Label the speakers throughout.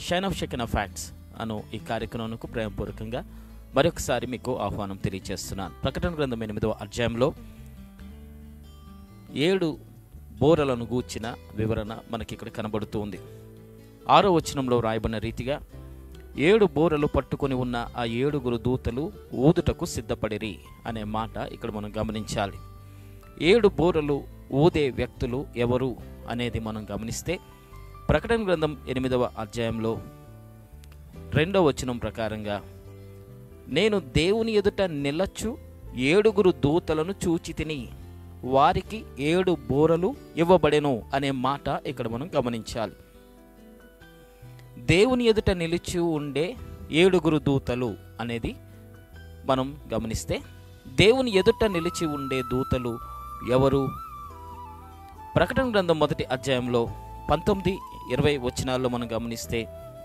Speaker 1: shine of shaken facts అను ఈ కార్యక్రమంకు ప్రేమపూర్వకంగా మరొకసారి మీకు ఆహ్వానం తెలియజేస్తున్నాను ప్రకటన గ్రంథం ఎనిమిదవ అధ్యాయంలో ఏడు బోరలను గూర్చిన వివరణ మనకి ఇక్కడ కనబడుతూ ఉంది ఆరో వచనంలో రాయబడిన రీతిగా ఏడు బోరలు పట్టుకొని ఉన్న ఆ ఏడుగురు దూతలు ఊదుటకు సిద్ధపడిరి అనే మాట ఇక్కడ మనం గమనించాలి ఏడు బోరలు ఊదే వ్యక్తులు ఎవరు అనేది మనం గమనిస్తే ప్రకటన గ్రంథం ఎనిమిదవ అధ్యాయంలో రెండవ వచనం ప్రకారంగా నేను దేవుని ఎదుట నిలచ్చు ఏడుగురు దూతలను చూచి తిని వారికి ఏడు బోరలు ఇవ్వబడెను అనే మాట ఇక్కడ మనం గమనించాలి దేవుని ఎదుట నిలిచి ఉండే ఏడుగురు దూతలు అనేది మనం గమనిస్తే దేవుని ఎదుట నిలిచి ఉండే దూతలు ఎవరు ప్రకటన గ్రంథం మొదటి అధ్యాయంలో పంతొమ్మిది ఇరవై వచనాల్లో మనం గమనిస్తే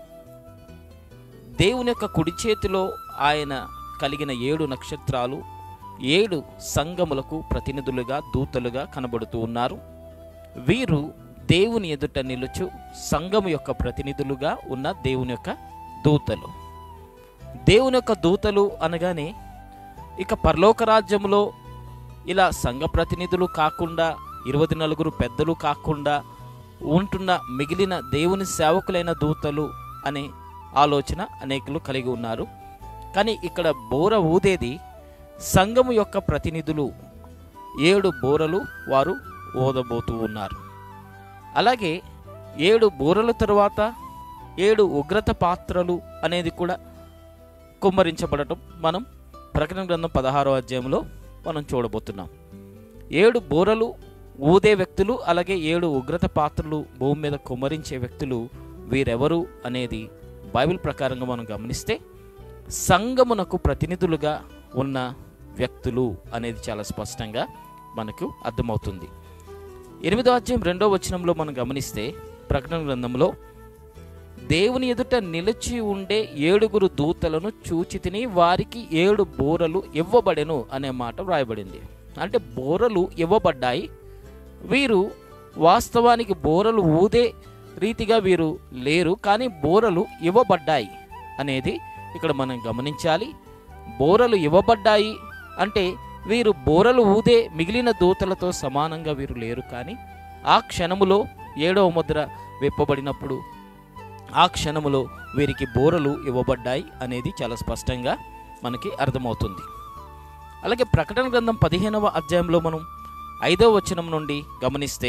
Speaker 1: దేవుని యొక్క కుడి చేతిలో ఆయన కలిగిన ఏడు నక్షత్రాలు ఏడు సంఘములకు ప్రతినిధులుగా దూతలుగా కనబడుతూ ఉన్నారు వీరు దేవుని ఎదుట నిలుచు సంఘము యొక్క ప్రతినిధులుగా ఉన్న దేవుని యొక్క దూతలు దేవుని యొక్క దూతలు అనగానే ఇక పరలోక రాజ్యములో ఇలా సంఘ ప్రతినిధులు కాకుండా ఇరవై నలుగురు పెద్దలు కాకుండా ఉంటున్న మిగిలిన దేవుని సేవకులైన దూతలు అనే ఆలోచన అనేకులు కలిగి ఉన్నారు కానీ ఇక్కడ బోర ఊదేది సంఘము యొక్క ప్రతినిధులు ఏడు బోరలు వారు ఊదబోతూ ఉన్నారు అలాగే ఏడు బోరల తరువాత ఏడు ఉగ్రత పాత్రలు అనేది కూడా కుమ్మరించబడటం మనం ప్రకటన గ్రంథం పదహారో అధ్యాయంలో మనం చూడబోతున్నాం ఏడు బోరలు ఊదే వ్యక్తులు అలాగే ఏడు ఉగ్రత పాత్రలు భూమి మీద కుమ్మరించే వ్యక్తులు వీరెవరు అనేది బైబిల్ ప్రకారంగా మనం గమనిస్తే సంఘమునకు ప్రతినిధులుగా ఉన్న వ్యక్తులు అనేది చాలా స్పష్టంగా మనకు అర్థమవుతుంది ఎనిమిదో అధ్యాయం రెండో వచనంలో మనం గమనిస్తే ప్రకటన గ్రంథంలో దేవుని ఎదుట నిలిచి ఉండే ఏడుగురు దూతలను చూచి తిని వారికి ఏడు బోరలు ఇవ్వబడెను అనే మాట వ్రాయబడింది అంటే బోరలు ఇవ్వబడ్డాయి వీరు వాస్తవానికి బోరలు ఊదే రీతిగా వీరు లేరు కానీ బోరలు ఇవ్వబడ్డాయి అనేది ఇక్కడ మనం గమనించాలి బోరలు ఇవ్వబడ్డాయి అంటే వీరు బోరలు ఊదే మిగిలిన దూతలతో సమానంగా వీరు లేరు కానీ ఆ క్షణములో ఏడవ ముద్ర విప్పబడినప్పుడు ఆ క్షణములో వీరికి బోరలు ఇవ్వబడ్డాయి అనేది చాలా స్పష్టంగా మనకి అర్థమవుతుంది అలాగే ప్రకటన గ్రంథం పదిహేనవ అధ్యాయంలో మనం ఐదవ వచనం నుండి గమనిస్తే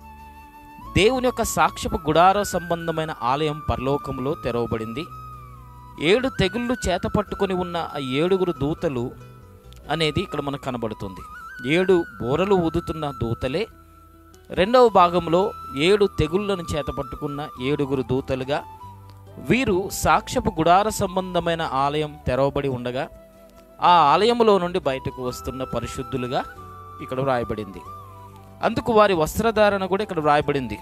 Speaker 1: దేవుని యొక్క సాక్ష్యపు గుడార సంబంధమైన ఆలయం పరలోకంలో తెరవబడింది ఏడు తెగుళ్ళు చేత పట్టుకొని ఉన్న ఆ ఏడుగురు దూతలు అనేది ఇక్కడ మనకు కనబడుతుంది ఏడు బోరలు ఊదుతున్న దూతలే రెండవ భాగంలో ఏడు తెగుళ్లను చేతపట్టుకున్న ఏడుగురు దూతలుగా వీరు సాక్ష్యపు గుడార సంబంధమైన ఆలయం తెరవబడి ఉండగా ఆ ఆలయములో నుండి బయటకు వస్తున్న పరిశుద్ధులుగా ఇక్కడ వ్రాయబడింది అందుకు వారి వస్త్రధారణ కూడా ఇక్కడ వ్రాయబడింది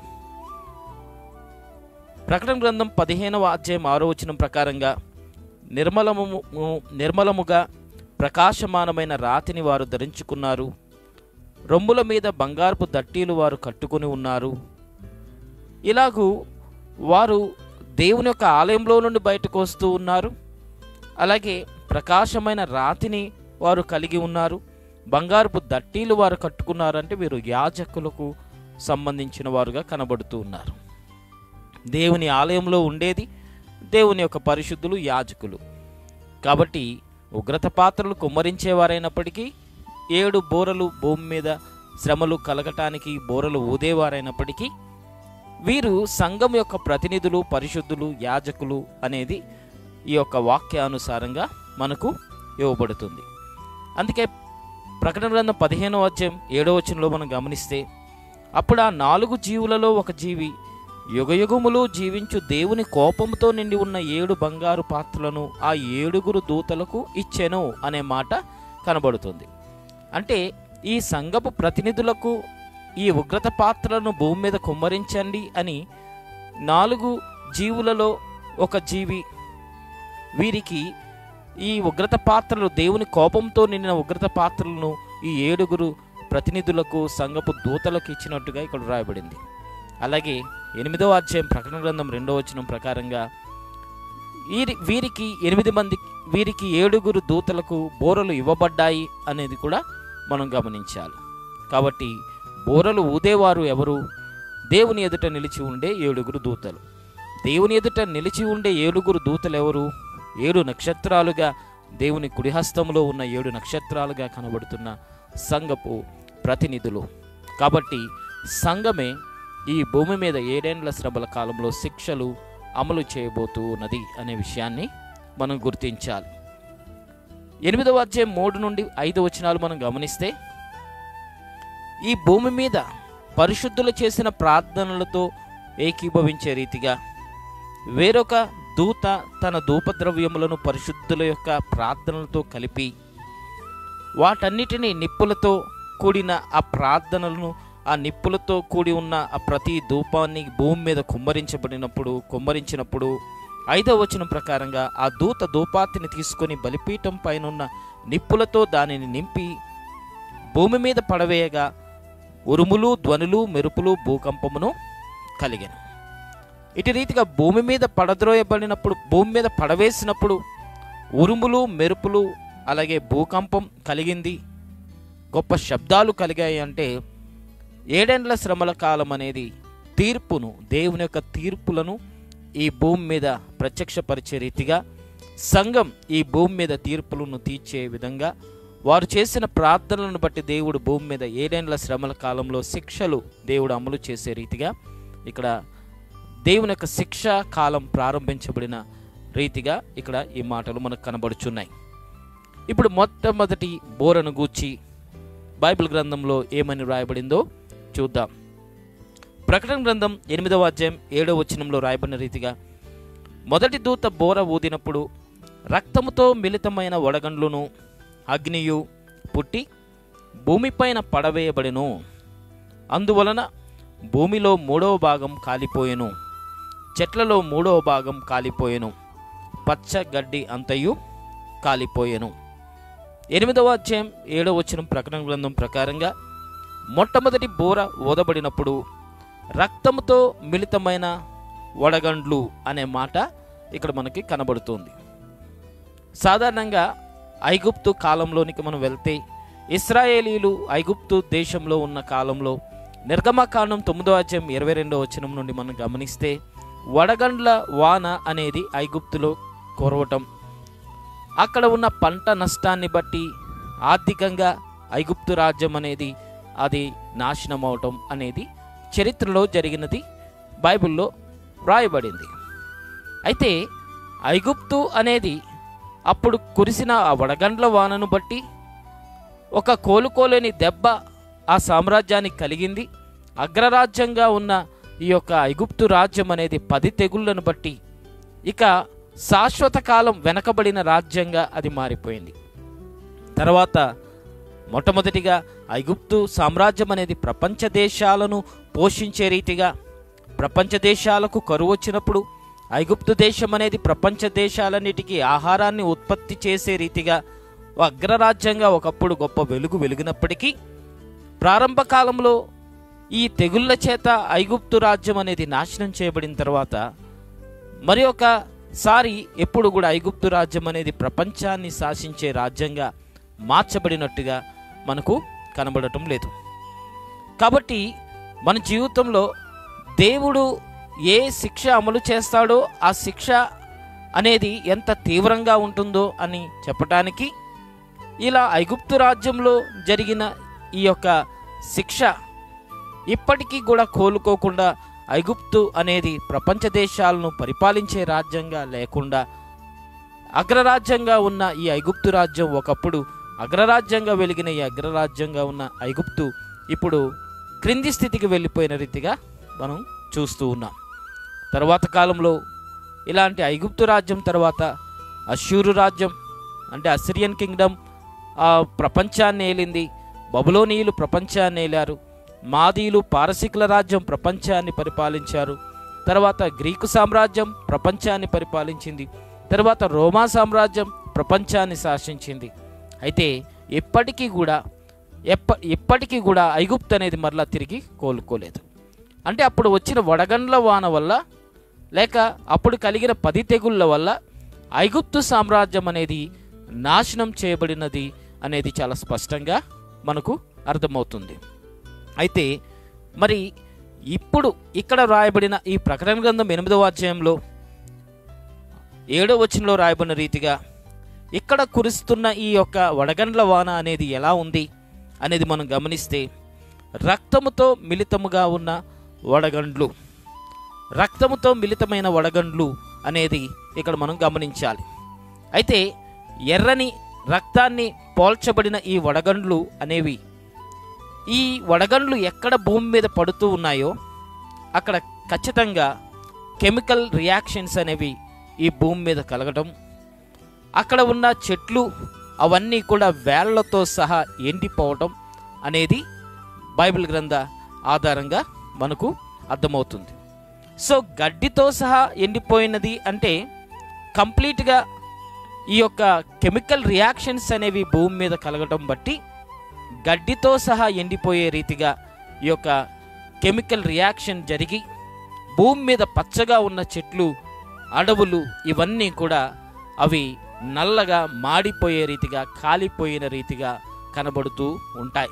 Speaker 1: ప్రకటన గ్రంథం పదిహేనవ అధ్యాయం ఆరో వచనం ప్రకారంగా నిర్మలము నిర్మలముగా ప్రకాశమానమైన రాతిని వారు ధరించుకున్నారు రొమ్ముల మీద బంగారపు దట్టీలు వారు కట్టుకొని ఉన్నారు ఇలాగూ వారు దేవుని యొక్క ఆలయంలో నుండి బయటకు వస్తూ ఉన్నారు అలాగే ప్రకాశమైన రాతిని వారు కలిగి ఉన్నారు బంగారపు దట్టీలు వారు కట్టుకున్నారు అంటే వీరు యాజకులకు సంబంధించిన వారుగా కనబడుతూ ఉన్నారు దేవుని ఆలయంలో ఉండేది దేవుని యొక్క పరిశుద్ధులు యాజకులు కాబట్టి ఉగ్రత పాత్రలు కుమ్మరించేవారైనప్పటికీ ఏడు బోరలు భూమి మీద శ్రమలు కలగటానికి బోరలు ఊదేవారైనప్పటికీ వీరు సంఘం యొక్క ప్రతినిధులు పరిశుద్ధులు యాజకులు అనేది ఈ యొక్క వాక్యానుసారంగా మనకు ఇవ్వబడుతుంది అందుకే ప్రకటన గ్రంథం పదిహేనో అధ్యాయం ఏడో వచనంలో మనం గమనిస్తే అప్పుడు ఆ నాలుగు జీవులలో ఒక జీవి యుగయుగములు జీవించు దేవుని కోపంతో నిండి ఉన్న ఏడు బంగారు పాత్రలను ఆ ఏడుగురు దూతలకు ఇచ్చెను అనే మాట కనబడుతుంది అంటే ఈ సంఘపు ప్రతినిధులకు ఈ ఉగ్రత పాత్రలను భూమి మీద కుమ్మరించండి అని నాలుగు జీవులలో ఒక జీవి వీరికి ఈ ఉగ్రత పాత్రలు దేవుని కోపంతో నిండిన ఉగ్రత పాత్రలను ఈ ఏడుగురు ప్రతినిధులకు సంఘపు దూతలకు ఇచ్చినట్టుగా ఇక్కడ రాయబడింది అలాగే ఎనిమిదవ అధ్యాయం ప్రకటన గ్రంథం రెండవ వచనం ప్రకారంగా వీరి వీరికి ఎనిమిది మంది వీరికి ఏడుగురు దూతలకు బోరలు ఇవ్వబడ్డాయి అనేది కూడా మనం గమనించాలి కాబట్టి బోరలు ఊదేవారు ఎవరు దేవుని ఎదుట నిలిచి ఉండే ఏడుగురు దూతలు దేవుని ఎదుట నిలిచి ఉండే ఏడుగురు దూతలు ఎవరు ఏడు నక్షత్రాలుగా దేవుని కుడిహస్తంలో ఉన్న ఏడు నక్షత్రాలుగా కనబడుతున్న సంఘపు ప్రతినిధులు కాబట్టి సంఘమే ఈ భూమి మీద ఏడేండ్ల శ్రమల కాలంలో శిక్షలు అమలు చేయబోతూ ఉన్నది అనే విషయాన్ని మనం గుర్తించాలి ఎనిమిదవ అధ్యాయం మూడు నుండి ఐదు వచనాలు మనం గమనిస్తే ఈ భూమి మీద పరిశుద్ధులు చేసిన ప్రార్థనలతో ఏకీభవించే రీతిగా వేరొక దూత తన ధూపద్రవ్యములను పరిశుద్ధుల యొక్క ప్రార్థనలతో కలిపి వాటన్నిటినీ నిప్పులతో కూడిన ఆ ప్రార్థనలను ఆ నిప్పులతో కూడి ఉన్న ఆ ప్రతి ధూపాన్ని భూమి మీద కుమ్మరించబడినప్పుడు కుమ్మరించినప్పుడు ఐదవ వచనం ప్రకారంగా ఆ దూత ధూపాతిని తీసుకొని బలిపీఠం పైనున్న నిప్పులతో దానిని నింపి భూమి మీద పడవేయగా ఉరుములు ధ్వనులు మెరుపులు భూకంపమును కలిగాను ఇటు రీతిగా భూమి మీద పడద్రోయబడినప్పుడు భూమి మీద పడవేసినప్పుడు ఉరుములు మెరుపులు అలాగే భూకంపం కలిగింది గొప్ప శబ్దాలు కలిగాయి అంటే ఏడేండ్ల శ్రమల కాలం అనేది తీర్పును దేవుని యొక్క తీర్పులను ఈ భూమి మీద ప్రత్యక్షపరిచే రీతిగా సంఘం ఈ భూమి మీద తీర్పులను తీర్చే విధంగా వారు చేసిన ప్రార్థనలను బట్టి దేవుడు భూమి మీద ఏడేండ్ల శ్రమల కాలంలో శిక్షలు దేవుడు అమలు చేసే రీతిగా ఇక్కడ దేవుని యొక్క శిక్ష కాలం ప్రారంభించబడిన రీతిగా ఇక్కడ ఈ మాటలు మనకు కనబడుచున్నాయి ఇప్పుడు మొట్టమొదటి బోరను గూర్చి బైబిల్ గ్రంథంలో ఏమని రాయబడిందో చూద్దాం ప్రకటన గ్రంథం ఎనిమిదవ అధ్యాయం ఏడవ వచనంలో రాయబడిన రీతిగా మొదటి దూత బోర ఊదినప్పుడు రక్తముతో మిళితమైన వడగండ్లును అగ్నియు పుట్టి భూమిపైన పడవేయబడెను అందువలన భూమిలో మూడవ భాగం కాలిపోయెను చెట్లలో మూడవ భాగం కాలిపోయెను పచ్చ గడ్డి అంతయు కాలిపోయెను ఎనిమిదవ అధ్యాయం ఏడవ వచనం ప్రకటన గ్రంథం ప్రకారంగా మొట్టమొదటి బోర ఓదబడినప్పుడు రక్తముతో మిళితమైన వడగండ్లు అనే మాట ఇక్కడ మనకి కనబడుతుంది సాధారణంగా ఐగుప్తు కాలంలోనికి మనం వెళ్తే ఇస్రాయేలీలు ఐగుప్తు దేశంలో ఉన్న కాలంలో నిర్గమకాండం తొమ్మిదో అధ్యాయం ఇరవై రెండో వచనం నుండి మనం గమనిస్తే వడగండ్ల వాన అనేది ఐగుప్తులో కురవటం అక్కడ ఉన్న పంట నష్టాన్ని బట్టి ఆర్థికంగా ఐగుప్తు రాజ్యం అనేది అది నాశనం అవటం అనేది చరిత్రలో జరిగినది బైబిల్లో వ్రాయబడింది అయితే ఐగుప్తు అనేది అప్పుడు కురిసిన ఆ వడగండ్ల వానను బట్టి ఒక కోలుకోలేని దెబ్బ ఆ సామ్రాజ్యానికి కలిగింది అగ్రరాజ్యంగా ఉన్న ఈ యొక్క ఐగుప్తు రాజ్యం అనేది పది తెగుళ్లను బట్టి ఇక శాశ్వత కాలం వెనకబడిన రాజ్యంగా అది మారిపోయింది తర్వాత మొట్టమొదటిగా ఐగుప్తు సామ్రాజ్యం అనేది ప్రపంచ దేశాలను పోషించే రీతిగా ప్రపంచ దేశాలకు కరువు వచ్చినప్పుడు ఐగుప్తు దేశం అనేది ప్రపంచ దేశాలన్నిటికీ ఆహారాన్ని ఉత్పత్తి చేసే రీతిగా ఓ అగ్రరాజ్యంగా ఒకప్పుడు గొప్ప వెలుగు వెలిగినప్పటికీ ప్రారంభ కాలంలో ఈ తెగుళ్ళ చేత ఐగుప్తు రాజ్యం అనేది నాశనం చేయబడిన తర్వాత మరి ఒకసారి ఎప్పుడు కూడా ఐగుప్తు రాజ్యం అనేది ప్రపంచాన్ని శాసించే రాజ్యంగా మార్చబడినట్టుగా మనకు కనబడటం లేదు కాబట్టి మన జీవితంలో దేవుడు ఏ శిక్ష అమలు చేస్తాడో ఆ శిక్ష అనేది ఎంత తీవ్రంగా ఉంటుందో అని చెప్పటానికి ఇలా ఐగుప్తు రాజ్యంలో జరిగిన ఈ యొక్క శిక్ష ఇప్పటికీ కూడా కోలుకోకుండా ఐగుప్తు అనేది ప్రపంచ దేశాలను పరిపాలించే రాజ్యంగా లేకుండా అగ్రరాజ్యంగా ఉన్న ఈ ఐగుప్తు రాజ్యం ఒకప్పుడు అగ్రరాజ్యంగా వెలిగిన ఈ అగ్రరాజ్యంగా ఉన్న ఐగుప్తు ఇప్పుడు క్రింది స్థితికి వెళ్ళిపోయిన రీతిగా మనం చూస్తూ ఉన్నాం తర్వాత కాలంలో ఇలాంటి ఐగుప్తు రాజ్యం తర్వాత అశ్షూరు రాజ్యం అంటే అసిరియన్ కింగ్డమ్ ఆ ప్రపంచాన్ని ఏలింది బబులోనీయులు ప్రపంచాన్ని ఏలారు మాదీలు పారసికుల రాజ్యం ప్రపంచాన్ని పరిపాలించారు తర్వాత గ్రీకు సామ్రాజ్యం ప్రపంచాన్ని పరిపాలించింది తర్వాత రోమా సామ్రాజ్యం ప్రపంచాన్ని శాసించింది అయితే ఎప్పటికీ కూడా ఎప్ప ఇప్పటికీ కూడా ఐగుప్తు అనేది మరలా తిరిగి కోలుకోలేదు అంటే అప్పుడు వచ్చిన వడగండ్ల వాన వల్ల లేక అప్పుడు కలిగిన పది తెగుళ్ళ వల్ల ఐగుప్తు సామ్రాజ్యం అనేది నాశనం చేయబడినది అనేది చాలా స్పష్టంగా మనకు అర్థమవుతుంది అయితే మరి ఇప్పుడు ఇక్కడ రాయబడిన ఈ ప్రకటన గ్రంథం ఎనిమిదవ అధ్యాయంలో ఏడో వచనంలో రాయబడిన రీతిగా ఇక్కడ కురుస్తున్న ఈ యొక్క వడగండ్ల వాన అనేది ఎలా ఉంది అనేది మనం గమనిస్తే రక్తముతో మిళితముగా ఉన్న వడగండ్లు రక్తముతో మిళితమైన వడగండ్లు అనేది ఇక్కడ మనం గమనించాలి అయితే ఎర్రని రక్తాన్ని పోల్చబడిన ఈ వడగండ్లు అనేవి ఈ వడగండ్లు ఎక్కడ భూమి మీద పడుతూ ఉన్నాయో అక్కడ ఖచ్చితంగా కెమికల్ రియాక్షన్స్ అనేవి ఈ భూమి మీద కలగడం అక్కడ ఉన్న చెట్లు అవన్నీ కూడా వేళ్లతో సహా ఎండిపోవటం అనేది బైబిల్ గ్రంథ ఆధారంగా మనకు అర్థమవుతుంది సో గడ్డితో సహా ఎండిపోయినది అంటే కంప్లీట్గా ఈ యొక్క కెమికల్ రియాక్షన్స్ అనేవి భూమి మీద కలగటం బట్టి గడ్డితో సహా ఎండిపోయే రీతిగా ఈ యొక్క కెమికల్ రియాక్షన్ జరిగి భూమి మీద పచ్చగా ఉన్న చెట్లు అడవులు ఇవన్నీ కూడా అవి నల్లగా మాడిపోయే రీతిగా కాలిపోయిన రీతిగా కనబడుతూ ఉంటాయి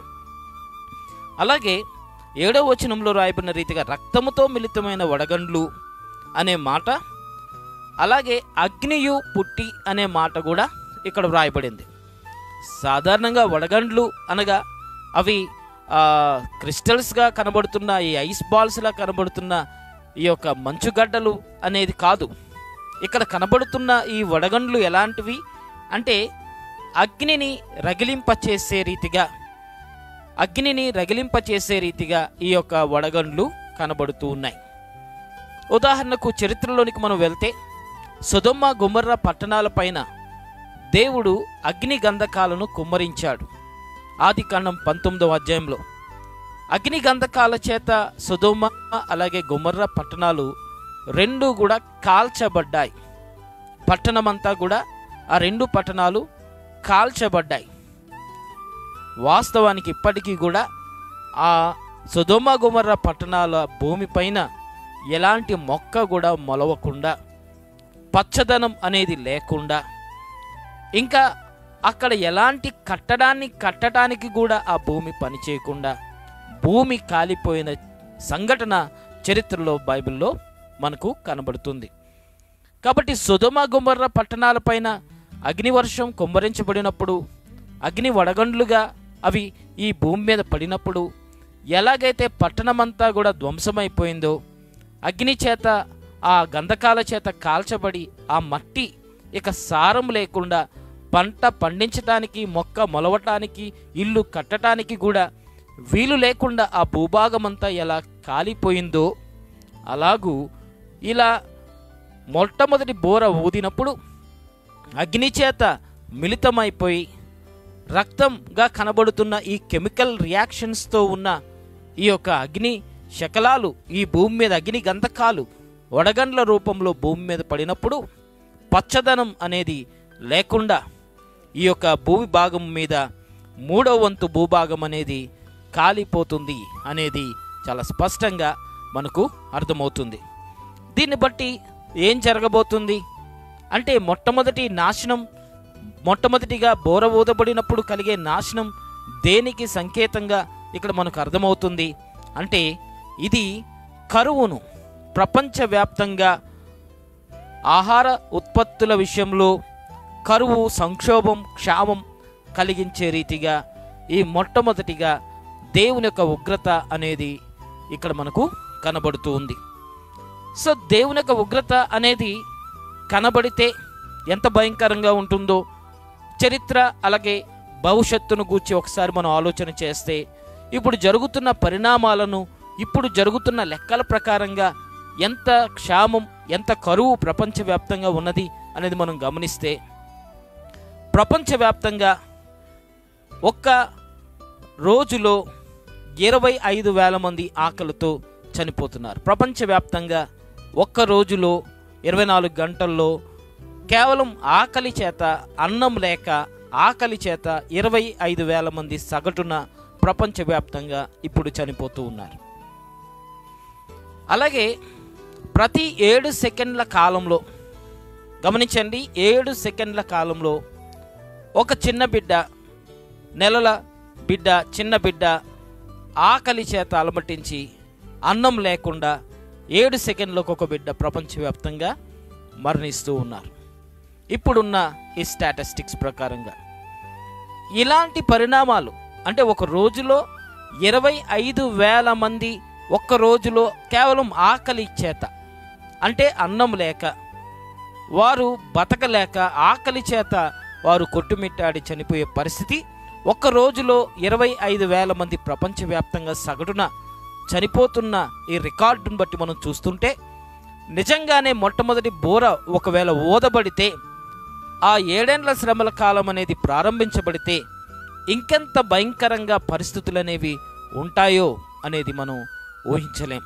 Speaker 1: అలాగే ఏడవ వచనంలో రాయబడిన రీతిగా రక్తముతో మిళితమైన వడగండ్లు అనే మాట అలాగే అగ్నియు పుట్టి అనే మాట కూడా ఇక్కడ వ్రాయబడింది సాధారణంగా వడగండ్లు అనగా అవి ఆ, క్రిస్టల్స్గా కనబడుతున్న ఈ ఐస్ బాల్స్లా కనబడుతున్న ఈ యొక్క మంచుగడ్డలు అనేది కాదు ఇక్కడ కనబడుతున్న ఈ వడగండ్లు ఎలాంటివి అంటే అగ్నిని రగిలింపచేసే రీతిగా అగ్నిని రగిలింపచేసే రీతిగా ఈ యొక్క వడగండ్లు కనబడుతూ ఉన్నాయి ఉదాహరణకు చరిత్రలోనికి మనం వెళ్తే సుధమ్మ గుమర్ర పట్టణాల పైన దేవుడు అగ్ని గంధకాలను కుమ్మరించాడు ఆది కాండం పంతొమ్మిదవ అధ్యాయంలో అగ్ని గంధకాల చేత సుధోమ అలాగే గుమర్ర పట్టణాలు రెండు కూడా కాల్చబడ్డాయి పట్టణమంతా కూడా ఆ రెండు పట్టణాలు కాల్చబడ్డాయి వాస్తవానికి ఇప్పటికీ కూడా ఆ సుధోమ గుమర్ర పట్టణాల భూమిపైన ఎలాంటి మొక్క కూడా మొలవకుండా పచ్చదనం అనేది లేకుండా ఇంకా అక్కడ ఎలాంటి కట్టడాన్ని కట్టడానికి కూడా ఆ భూమి పనిచేయకుండా భూమి కాలిపోయిన సంఘటన చరిత్రలో బైబిల్లో మనకు కనబడుతుంది కాబట్టి సుధమ గుమర్ర పట్టణాలపైన అగ్నివర్షం కుమ్మరించబడినప్పుడు అగ్ని వడగండ్లుగా అవి ఈ భూమి మీద పడినప్పుడు ఎలాగైతే పట్టణమంతా కూడా ధ్వంసమైపోయిందో అగ్ని చేత ఆ గంధకాల చేత కాల్చబడి ఆ మట్టి ఇక సారం లేకుండా పంట పండించటానికి మొక్క మొలవటానికి ఇల్లు కట్టడానికి కూడా వీలు లేకుండా ఆ భూభాగమంతా ఎలా కాలిపోయిందో అలాగూ ఇలా మొట్టమొదటి బోర ఊదినప్పుడు అగ్ని చేత మిళితమైపోయి రక్తంగా కనబడుతున్న ఈ కెమికల్ రియాక్షన్స్తో ఉన్న ఈ యొక్క అగ్ని శకలాలు ఈ భూమి మీద అగ్ని గంధకాలు వడగండ్ల రూపంలో భూమి మీద పడినప్పుడు పచ్చదనం అనేది లేకుండా ఈ యొక్క భూమి భాగం మీద మూడవ వంతు భూభాగం అనేది కాలిపోతుంది అనేది చాలా స్పష్టంగా మనకు అర్థమవుతుంది దీన్ని బట్టి ఏం జరగబోతుంది అంటే మొట్టమొదటి నాశనం మొట్టమొదటిగా బోర ఊదబడినప్పుడు కలిగే నాశనం దేనికి సంకేతంగా ఇక్కడ మనకు అర్థమవుతుంది అంటే ఇది కరువును ప్రపంచవ్యాప్తంగా ఆహార ఉత్పత్తుల విషయంలో కరువు సంక్షోభం క్షామం కలిగించే రీతిగా ఈ మొట్టమొదటిగా దేవుని యొక్క ఉగ్రత అనేది ఇక్కడ మనకు కనబడుతూ ఉంది సో దేవుని యొక్క ఉగ్రత అనేది కనబడితే ఎంత భయంకరంగా ఉంటుందో చరిత్ర అలాగే భవిష్యత్తును గూర్చి ఒకసారి మనం ఆలోచన చేస్తే ఇప్పుడు జరుగుతున్న పరిణామాలను ఇప్పుడు జరుగుతున్న లెక్కల ప్రకారంగా ఎంత క్షామం ఎంత కరువు ప్రపంచవ్యాప్తంగా ఉన్నది అనేది మనం గమనిస్తే ప్రపంచవ్యాప్తంగా ఒక్క రోజులో ఇరవై ఐదు వేల మంది ఆకలితో చనిపోతున్నారు ప్రపంచవ్యాప్తంగా ఒక్క రోజులో ఇరవై నాలుగు గంటల్లో కేవలం ఆకలి చేత అన్నం లేక ఆకలి చేత ఇరవై ఐదు వేల మంది సగటున ప్రపంచవ్యాప్తంగా ఇప్పుడు చనిపోతూ ఉన్నారు అలాగే ప్రతి ఏడు సెకండ్ల కాలంలో గమనించండి ఏడు సెకండ్ల కాలంలో ఒక చిన్న బిడ్డ నెలల బిడ్డ చిన్న బిడ్డ ఆకలి చేత అలమటించి అన్నం లేకుండా ఏడు సెకండ్లకు ఒక బిడ్డ ప్రపంచవ్యాప్తంగా మరణిస్తూ ఉన్నారు ఇప్పుడున్న ఈ స్టాటిస్టిక్స్ ప్రకారంగా ఇలాంటి పరిణామాలు అంటే ఒక రోజులో ఇరవై ఐదు వేల మంది ఒక్క రోజులో కేవలం ఆకలి చేత అంటే అన్నం లేక వారు బతకలేక ఆకలి చేత వారు కొట్టుమిట్టాడి చనిపోయే పరిస్థితి ఒక్క రోజులో ఇరవై ఐదు వేల మంది ప్రపంచవ్యాప్తంగా సగటున చనిపోతున్న ఈ రికార్డును బట్టి మనం చూస్తుంటే నిజంగానే మొట్టమొదటి బోర ఒకవేళ ఓదబడితే ఆ ఏడేండ్ల శ్రమల కాలం అనేది ప్రారంభించబడితే ఇంకెంత భయంకరంగా పరిస్థితులు అనేవి ఉంటాయో అనేది మనం ఊహించలేం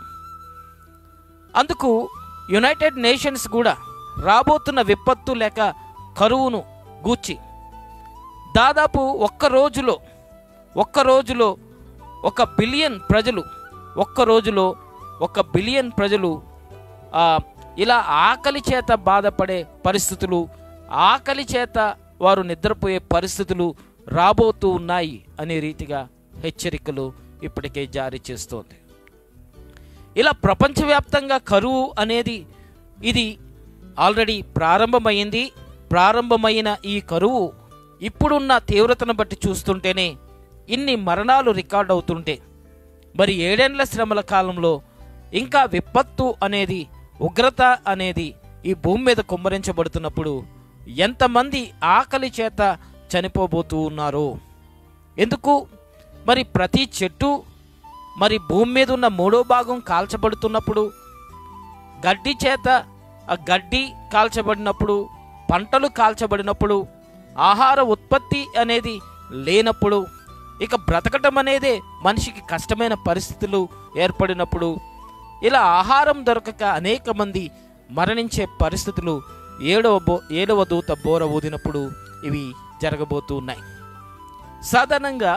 Speaker 1: అందుకు యునైటెడ్ నేషన్స్ కూడా రాబోతున్న విపత్తు లేక కరువును గూర్చి దాదాపు ఒక్క రోజులో ఒక్క రోజులో ఒక బిలియన్ ప్రజలు ఒక్క రోజులో ఒక బిలియన్ ప్రజలు ఆ, ఇలా ఆకలి చేత బాధపడే పరిస్థితులు ఆకలి చేత వారు నిద్రపోయే పరిస్థితులు రాబోతూ ఉన్నాయి అనే రీతిగా హెచ్చరికలు ఇప్పటికే జారీ చేస్తోంది ఇలా ప్రపంచవ్యాప్తంగా కరువు అనేది ఇది ఆల్రెడీ ప్రారంభమైంది ప్రారంభమైన ఈ కరువు ఇప్పుడున్న తీవ్రతను బట్టి చూస్తుంటేనే ఇన్ని మరణాలు రికార్డ్ అవుతుంటే మరి ఏడేండ్ల శ్రమల కాలంలో ఇంకా విపత్తు అనేది ఉగ్రత అనేది ఈ భూమి మీద కుమ్మరించబడుతున్నప్పుడు ఎంతమంది ఆకలి చేత చనిపోబోతూ ఉన్నారో ఎందుకు మరి ప్రతి చెట్టు మరి భూమి మీద ఉన్న మూడో భాగం కాల్చబడుతున్నప్పుడు గడ్డి చేత ఆ గడ్డి కాల్చబడినప్పుడు పంటలు కాల్చబడినప్పుడు ఆహార ఉత్పత్తి అనేది లేనప్పుడు ఇక బ్రతకటం అనేదే మనిషికి కష్టమైన పరిస్థితులు ఏర్పడినప్పుడు ఇలా ఆహారం దొరకక అనేక మంది మరణించే పరిస్థితులు ఏడవ బో ఏడవ దూత బోర ఊదినప్పుడు ఇవి జరగబోతూ ఉన్నాయి సాధారణంగా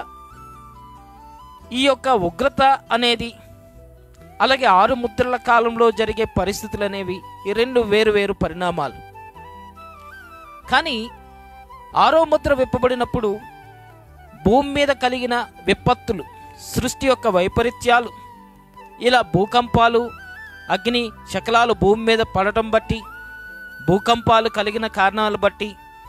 Speaker 1: ఈ యొక్క ఉగ్రత అనేది అలాగే ఆరు ముద్రల కాలంలో జరిగే పరిస్థితులు అనేవి ఈ రెండు వేరు వేరు పరిణామాలు కానీ ఆరో ముద్ర విప్పబడినప్పుడు భూమి మీద కలిగిన విపత్తులు సృష్టి యొక్క వైపరీత్యాలు ఇలా భూకంపాలు అగ్ని శకలాలు భూమి మీద పడటం బట్టి భూకంపాలు కలిగిన కారణాలు బట్టి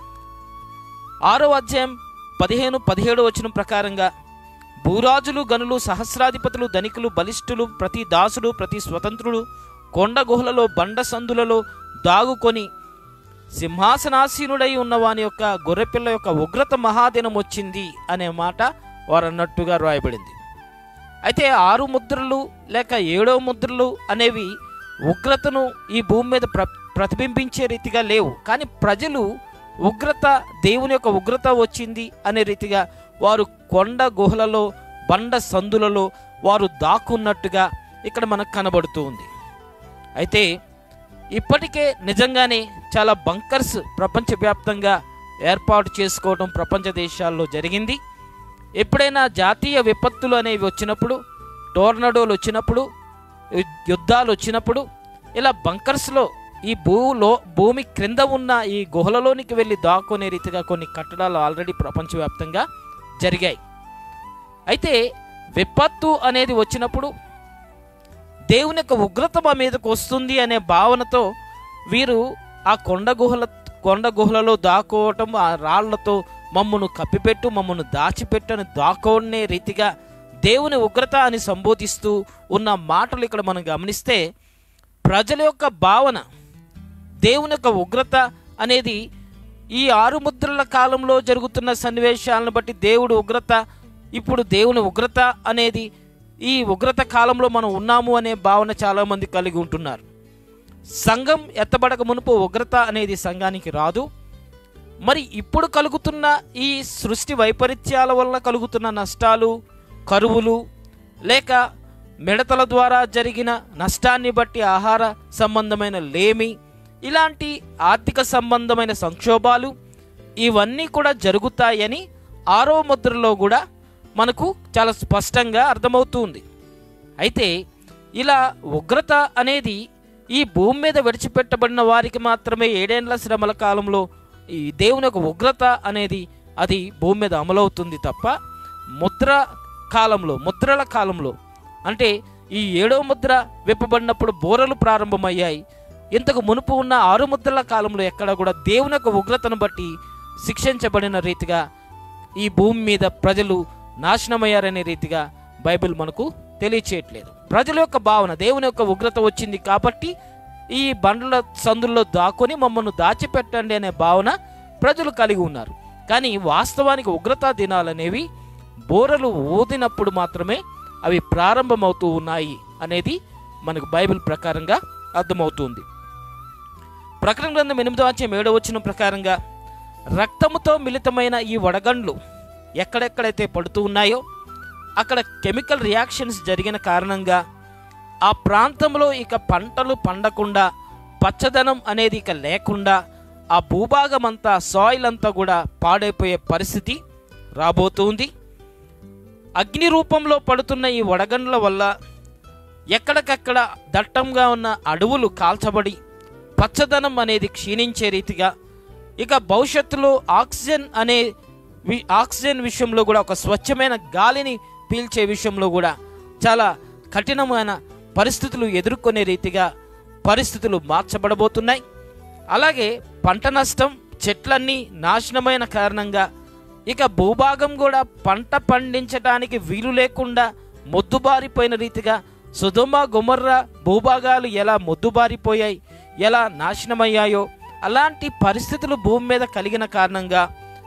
Speaker 1: ఆరో అధ్యాయం పదిహేను పదిహేడు వచ్చిన ప్రకారంగా భూరాజులు గనులు సహస్రాధిపతులు ధనికులు బలిష్ఠులు ప్రతి దాసుడు ప్రతి స్వతంత్రుడు కొండ గుహలలో బండ సందులలో దాగుకొని సింహాసనాసీనుడై ఉన్నవాని యొక్క గొర్రెపిల్ల యొక్క ఉగ్రత మహాదినం వచ్చింది అనే మాట వారు అన్నట్టుగా రాయబడింది అయితే ఆరు ముద్రలు లేక ఏడో ముద్రలు అనేవి ఉగ్రతను ఈ భూమి మీద ప్ర ప్రతిబింబించే రీతిగా లేవు కానీ ప్రజలు ఉగ్రత దేవుని యొక్క ఉగ్రత వచ్చింది అనే రీతిగా వారు కొండ గుహలలో బండ సందులలో వారు దాక్కున్నట్టుగా ఇక్కడ మనకు కనబడుతూ ఉంది అయితే ఇప్పటికే నిజంగానే చాలా బంకర్స్ ప్రపంచవ్యాప్తంగా ఏర్పాటు చేసుకోవడం ప్రపంచ దేశాల్లో జరిగింది ఎప్పుడైనా జాతీయ విపత్తులు అనేవి వచ్చినప్పుడు టోర్నడోలు వచ్చినప్పుడు యు- యుద్ధాలు వచ్చినప్పుడు ఇలా బంకర్స్లో ఈ భూలో భూమి క్రింద ఉన్న ఈ గుహలలోనికి వెళ్ళి దాక్కునే రీతిగా కొన్ని కట్టడాలు ఆల్రెడీ ప్రపంచవ్యాప్తంగా జరిగాయి అయితే విపత్తు అనేది వచ్చినప్పుడు దేవుని యొక్క ఉగ్రత మా మీదకు వస్తుంది అనే భావనతో వీరు ఆ కొండ గుహల కొండ గుహలలో దాక్కోవటం ఆ రాళ్లతో మమ్మను కప్పిపెట్టు మమ్మను దాచిపెట్టు అని దాక్కోనే రీతిగా దేవుని ఉగ్రత అని సంబోధిస్తూ ఉన్న మాటలు ఇక్కడ మనం గమనిస్తే ప్రజల యొక్క భావన దేవుని యొక్క ఉగ్రత అనేది ఈ ఆరు ముద్రల కాలంలో జరుగుతున్న సన్నివేశాలను బట్టి దేవుడు ఉగ్రత ఇప్పుడు దేవుని ఉగ్రత అనేది ఈ ఉగ్రత కాలంలో మనం ఉన్నాము అనే భావన చాలామంది కలిగి ఉంటున్నారు సంఘం ఎత్తబడక మునుపు ఉగ్రత అనేది సంఘానికి రాదు మరి ఇప్పుడు కలుగుతున్న ఈ సృష్టి వైపరీత్యాల వల్ల కలుగుతున్న నష్టాలు కరువులు లేక మిడతల ద్వారా జరిగిన నష్టాన్ని బట్టి ఆహార సంబంధమైన లేమి ఇలాంటి ఆర్థిక సంబంధమైన సంక్షోభాలు ఇవన్నీ కూడా జరుగుతాయని ఆరో ముద్రలో కూడా మనకు చాలా స్పష్టంగా అర్థమవుతుంది అయితే ఇలా ఉగ్రత అనేది ఈ భూమి మీద విడిచిపెట్టబడిన వారికి మాత్రమే ఏడేండ్ల శ్రమల కాలంలో ఈ దేవుని యొక్క ఉగ్రత అనేది అది భూమి మీద అమలవుతుంది తప్ప ముద్ర కాలంలో ముద్రల కాలంలో అంటే ఈ ఏడవ ముద్ర విప్పబడినప్పుడు బోరలు ప్రారంభమయ్యాయి ఇంతకు మునుపు ఉన్న ఆరు ముద్రల కాలంలో ఎక్కడ కూడా దేవుని యొక్క ఉగ్రతను బట్టి శిక్షించబడిన రీతిగా ఈ భూమి మీద ప్రజలు నాశనమయ్యారనే రీతిగా బైబిల్ మనకు తెలియచేయట్లేదు ప్రజల యొక్క భావన దేవుని యొక్క ఉగ్రత వచ్చింది కాబట్టి ఈ బండ్ల సందుల్లో దాక్కుని మమ్మల్ని దాచిపెట్టండి అనే భావన ప్రజలు కలిగి ఉన్నారు కానీ వాస్తవానికి ఉగ్రతా దినాలనేవి బోరలు ఊదినప్పుడు మాత్రమే అవి ప్రారంభమవుతూ ఉన్నాయి అనేది మనకు బైబిల్ ప్రకారంగా అర్థమవుతుంది ప్రకటన గ్రంథం ఎనిమిదో అధ్యాయం ఏడో వచ్చిన ప్రకారంగా రక్తముతో మిళితమైన ఈ వడగండ్లు ఎక్కడెక్కడైతే పడుతూ ఉన్నాయో అక్కడ కెమికల్ రియాక్షన్స్ జరిగిన కారణంగా ఆ ప్రాంతంలో ఇక పంటలు పండకుండా పచ్చదనం అనేది ఇక లేకుండా ఆ భూభాగం అంతా సాయిల్ అంతా కూడా పాడైపోయే పరిస్థితి రాబోతుంది అగ్ని రూపంలో పడుతున్న ఈ వడగండ్ల వల్ల ఎక్కడికక్కడ దట్టంగా ఉన్న అడవులు కాల్చబడి పచ్చదనం అనేది క్షీణించే రీతిగా ఇక భవిష్యత్తులో ఆక్సిజన్ అనే వి- ఆక్సిజన్ విషయంలో కూడా ఒక స్వచ్ఛమైన గాలిని పీల్చే విషయంలో కూడా చాలా కఠినమైన పరిస్థితులు ఎదుర్కొనే రీతిగా పరిస్థితులు మార్చబడబోతున్నాయి అలాగే పంట నష్టం చెట్లన్నీ నాశనమైన కారణంగా ఇక భూభాగం కూడా పంట పండించడానికి వీలు లేకుండా మొద్దుబారిపోయిన రీతిగా సుధుమ గుమర్ర భూభాగాలు ఎలా మొద్దుబారిపోయాయి ఎలా నాశనమయ్యాయో అలాంటి పరిస్థితులు భూమి మీద కలిగిన కారణంగా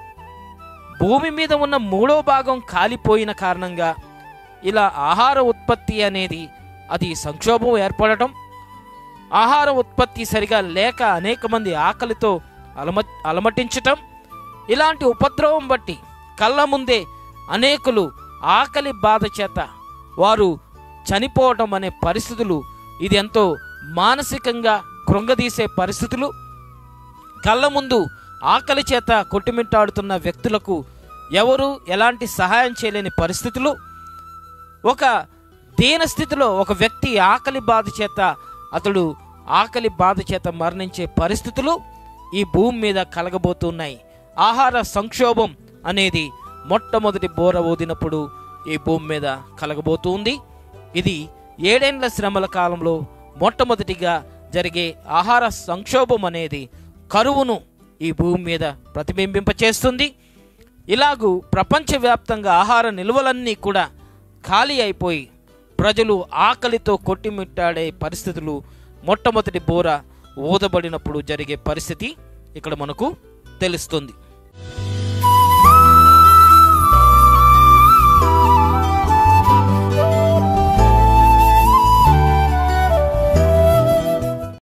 Speaker 1: భూమి మీద ఉన్న మూడో భాగం కాలిపోయిన కారణంగా ఇలా ఆహార ఉత్పత్తి అనేది అది సంక్షోభం ఏర్పడటం ఆహార ఉత్పత్తి సరిగా లేక అనేక మంది ఆకలితో అలమ అలమటించటం ఇలాంటి ఉపద్రవం బట్టి కళ్ళ ముందే అనేకులు ఆకలి బాధ చేత వారు చనిపోవటం అనే పరిస్థితులు ఇది ఎంతో మానసికంగా కృంగదీసే పరిస్థితులు కళ్ళ ముందు ఆకలి చేత కొట్టుమిట్టాడుతున్న వ్యక్తులకు ఎవరు ఎలాంటి సహాయం చేయలేని పరిస్థితులు ఒక దీన స్థితిలో ఒక వ్యక్తి ఆకలి బాధ చేత అతడు ఆకలి బాధ చేత మరణించే పరిస్థితులు ఈ భూమి మీద కలగబోతున్నాయి ఆహార సంక్షోభం అనేది మొట్టమొదటి బోర ఊదినప్పుడు ఈ భూమి మీద కలగబోతుంది ఇది ఏడేండ్ల శ్రమల కాలంలో మొట్టమొదటిగా జరిగే ఆహార సంక్షోభం అనేది కరువును ఈ భూమి మీద ప్రతిబింబింపచేస్తుంది ఇలాగూ ప్రపంచవ్యాప్తంగా ఆహార నిల్వలన్నీ కూడా ఖాళీ అయిపోయి ప్రజలు ఆకలితో కొట్టిమిట్టాడే పరిస్థితులు మొట్టమొదటి బోర ఊదబడినప్పుడు జరిగే పరిస్థితి ఇక్కడ మనకు తెలుస్తుంది